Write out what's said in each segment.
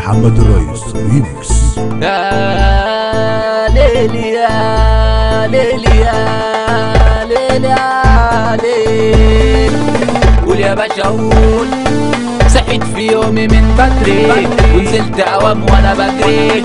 محمد الريس ريميكس يا ليلي يا ليلي يا ليلي يا ليل قول يا باشا قول صحيت في يومي من بدري ونزلت اوام وانا بجري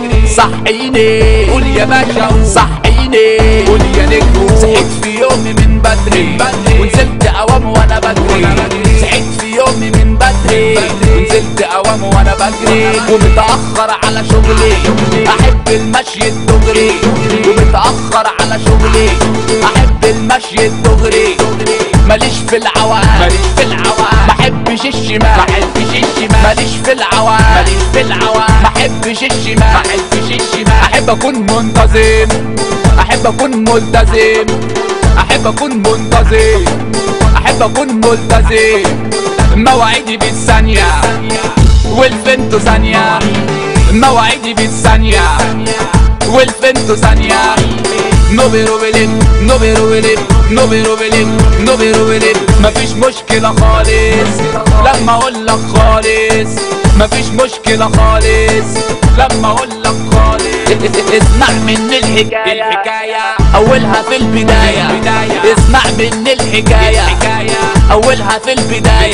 صحيني قول يا باشا قول صحيني قول يا نجم صحيت في يومي من بدري ونزلت اوام وانا بجري صحيت في يومي من بدري ونزلت اوام وانا بجري ومتاخر على شغلي احب المشي الدغري ومتاخر على شغلي احب المشي الدغري ماليش في العوام ماليش في العوام ما احبش الشمال ما احبش الشمال ماليش في العوام ماليش في العوام ما احبش الشمال ما احبش الشمال احب اكون منتظم احب اكون ملتزم احب اكون منتظم احب اكون ملتزم مواعيدي بالثانية والفنتو ثانية مواعيدي بالثانية والفنتو ثانية نوبيرو بلين نوبيرو بلين نوبيرو بلين نوبيرو بلين مفيش مشكلة خالص لما اقول لك خالص مفيش مشكلة خالص لما اقول لك خالص اسمع مني الحكاية الحكاية اولها في البداية اسمع مني الحكاية اولها في البداية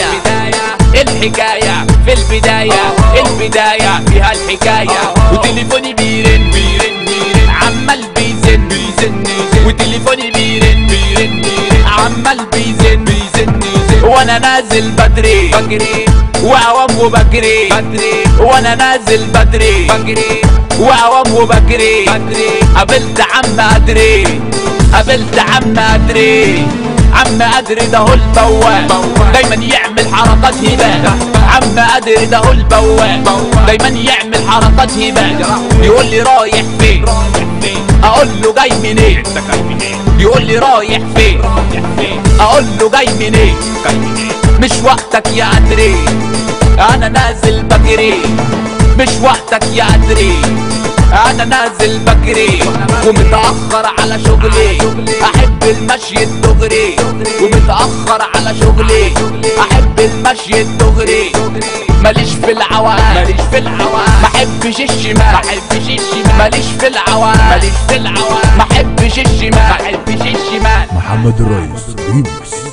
الحكاية في البداية البداية فيها الحكاية وتليفوني بيرن بيرن بيرن عمال بيزن بيزن وتليفوني بيرن بيرن عمال بيزن بيزن وانا نازل بدري بجري واوام وبجري بدري وانا نازل بدري بجري واوام وبجري بدري قابلت عم ادري قابلت عم ادري عم ادري ده هو البواب دايما يعمل حركات هبال عم ادري ده هو البواب دايما يعمل حركات هبال يقول لي رايح فين اقول له جاي منين يقول لي رايح فين اقول له جاي منين مش وقتك يا ادري انا نازل بجري مش وقتك يا ادري انا نازل بجري ومتاخر على شغلي احب المشي الدغري ومتاخر على شغلي احب المشي الدغري ماليش في العوام ماليش في العوام ما احبش الشمال ما احبش الشمال ماليش في العوام ماليش في العوام ما احبش الشمال ما احبش الشمال محمد الريس ريميكس